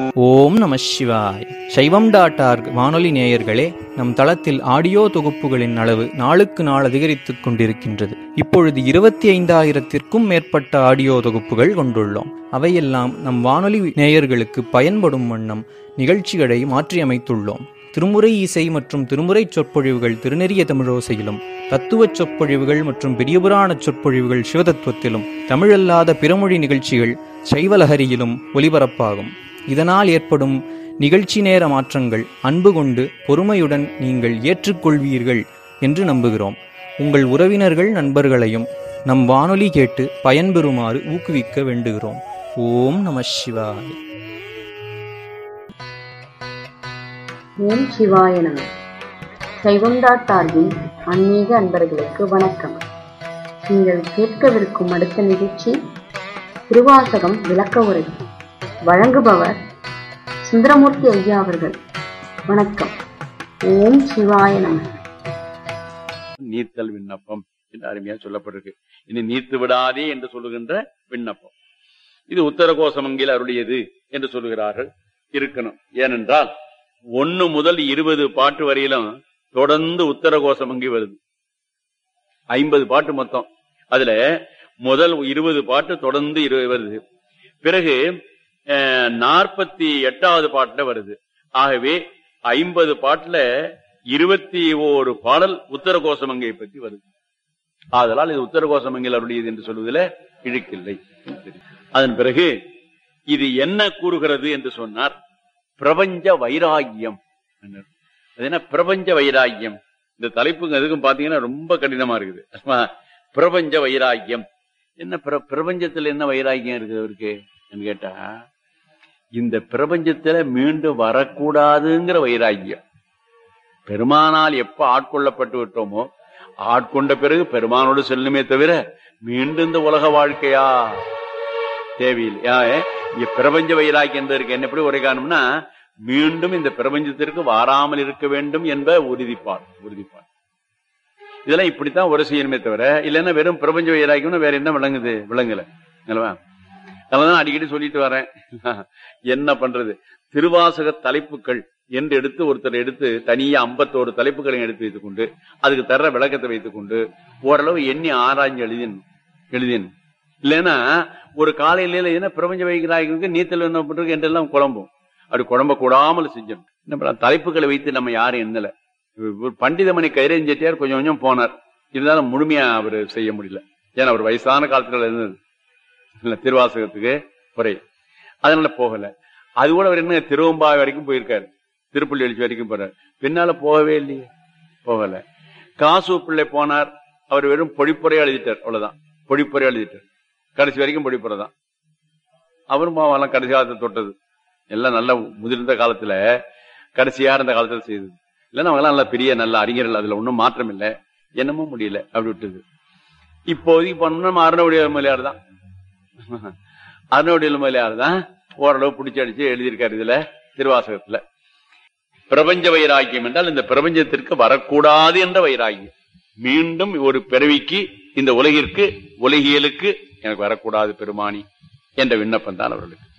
ஓம் நம சிவாய் சைவம் டாட் ஆர்க் வானொலி நேயர்களே நம் தளத்தில் ஆடியோ தொகுப்புகளின் அளவு நாளுக்கு நாள் அதிகரித்துக் கொண்டிருக்கின்றது இப்பொழுது இருபத்தி ஐந்தாயிரத்திற்கும் மேற்பட்ட ஆடியோ தொகுப்புகள் கொண்டுள்ளோம் அவையெல்லாம் நம் வானொலி நேயர்களுக்கு பயன்படும் வண்ணம் நிகழ்ச்சிகளை மாற்றியமைத்துள்ளோம் திருமுறை இசை மற்றும் திருமுறை சொற்பொழிவுகள் திருநெறிய தமிழோசையிலும் தத்துவ சொற்பொழிவுகள் மற்றும் பெரியபுராண சொற்பொழிவுகள் சிவதத்துவத்திலும் தமிழல்லாத பிறமொழி நிகழ்ச்சிகள் சைவலஹரியிலும் ஒலிபரப்பாகும் இதனால் ஏற்படும் நிகழ்ச்சி நேர மாற்றங்கள் அன்பு கொண்டு பொறுமையுடன் நீங்கள் ஏற்றுக்கொள்வீர்கள் என்று நம்புகிறோம் உங்கள் உறவினர்கள் நண்பர்களையும் நம் வானொலி கேட்டு பயன்பெறுமாறு ஊக்குவிக்க வேண்டுகிறோம் ஓம் நம சிவாய் ஓம் சிவாய நம சைவம் டாட் டார்கின் ஆன்மீக அன்பர்களுக்கு வணக்கம் நீங்கள் கேட்கவிருக்கும் அடுத்த நிகழ்ச்சி திருவாசகம் விளக்க உரை வழங்குபவர் சுந்தரமூர்த்தி ஐயா அவர்கள் வணக்கம் ஓம் சிவாய நம நீர்த்தல் விண்ணப்பம் என்று அருமையா சொல்லப்பட்டிருக்கு இனி நீர்த்து விடாதே என்று சொல்லுகின்ற விண்ணப்பம் இது உத்தர கோசமங்கில் அருளியது என்று சொல்லுகிறார்கள் இருக்கணும் ஏனென்றால் ஒன்னு முதல் இருபது பாட்டு வரையிலும் தொடர்ந்து உத்தர கோசமங்கி வருது ஐம்பது பாட்டு மொத்தம் அதுல முதல் இருபது பாட்டு தொடர்ந்து இரு- வருது பிறகு நாற்பத்தி எட்டாவது பாட்டுல வருது ஆகவே ஐம்பது பாட்டுல இருபத்தி ஓரு பாடல் உத்தர கோசமங்கையை பற்றி வருது ஆதலால் இது உத்தர கோசமங்கையில் அருளியது என்று சொல்வதில் இழுக்கில்லை அதன் பிறகு இது என்ன கூறுகிறது என்று சொன்னார் பிரபஞ்ச வைராகியம் என்றார். அது என்ன பிரபஞ்ச வைராகியம் இந்த தலைப்புங்க எதுக்கும் பாத்தீங்கன்னா ரொம்ப கடினமா இருக்குது ஆமா, பிரபஞ்ச வைராகியம் என்ன பிர- பிரபஞ்சத்துல என்ன வைராகியம் இருக்குது அவருக்கு என்று கேட்டா இந்த பிரபஞ்சத்துல மீண்டும் வரக்கூடாதுங்கிற வைராகியம் பெருமானால் எப்ப ஆட்கொள்ளப்பட்டு விட்டோமோ ஆட்கொண்ட பிறகு பெருமானோடு செல்லுமே தவிர மீண்டும் இந்த உலக வாழ்க்கையா தேவையில்லை ஏன், இங்க பிரபஞ்ச வைராக்கியம் என்பதற்கு என்ன எப்படி உரை காணும்னா மீண்டும் இந்த பிரபஞ்சத்திற்கு வாராமல் இருக்க வேண்டும் என்ப உறுதிப்பாடு உறுதிப்பாடு இதெல்லாம் இப்படித்தான் உரை செய்யணுமே தவிர இல்லைன்னா வெறும் பிரபஞ்ச வைராக்கியம்னு வேற என்ன விளங்குது விளங்கல அல்லவா அதனாலதான் அடிக்கடி சொல்லிட்டு வரேன் என்ன பண்றது திருவாசக தலைப்புகள் என்று எடுத்து ஒருத்தர் எடுத்து தனியா ஐம்பத்தோரு தலைப்புகளை எடுத்து வைத்துக் கொண்டு அதுக்கு தர்ற விளக்கத்தை வைத்துக் கொண்டு ஓரளவு எண்ணி ஆராய்ஞ்சு எழுதின் எழுதின் இல்லைன்னா ஒரு காலையில என்ன பிரபஞ்ச வைக்கிறாய்களுக்கு நீத்தல் என்ன பண்றது என்றெல்லாம் குழம்பும் அப்படி குழம்ப கூடாமல் செஞ்சோம் என்ன பண்ணலாம்? தலைப்புகளை வைத்து நம்ம யாரும் எண்ணல ஒரு பண்டிதமணி கைரேன் செட்டியார் கொஞ்சம் கொஞ்சம் போனார் இருந்தாலும் முழுமையா அவர் செய்ய முடியல ஏன்னா அவர் வயசான காலத்துல இருந்தது இல்ல திருவாசகத்துக்கு குறை அதனால போகல அது கூட அவர் என்ன திருவம்பாய் வரைக்கும் போயிருக்காரு திருப்பள்ளி எழுச்சி வரைக்கும் போறார் பின்னால போகவே இல்லையே போகல காசு பிள்ளை போனார் அவர் வெறும் பொழிப்புறையா எழுதிட்டார் அவ்வளவுதான் பொழிப்புறையா எழுதிட்டார் கடைசி வரைக்கும் பொழிப்புறை தான் அவரும் பாவம் கடைசி காலத்தை தொட்டது எல்லாம் நல்ல முதிர்ந்த காலத்துல கடைசியா இருந்த காலத்துல செய்தது இல்லைன்னா அவங்க நல்ல பெரிய நல்ல அறிஞர்கள் அதுல ஒண்ணும் மாற்றம் இல்லை என்னமோ முடியல அப்படி விட்டது இப்போதைக்கு பண்ணோம்னா நம்ம அருணவுடைய மலையார் தான் அருணவுடைய மலையார் தான் ஓரளவு பிடிச்சி அடிச்சு எழுதியிருக்காரு இதுல திருவாசகத்துல பிரபஞ்ச வைராக்கியம் என்றால் இந்த பிரபஞ்சத்திற்கு வரக்கூடாது என்ற வைராக்கியம் மீண்டும் ஒரு பிறவிக்கு இந்த உலகிற்கு உலகியலுக்கு எனக்கு வரக்கூடாது பெருமானி என்ற விண்ணப்பம் தான் அவர்களுக்கு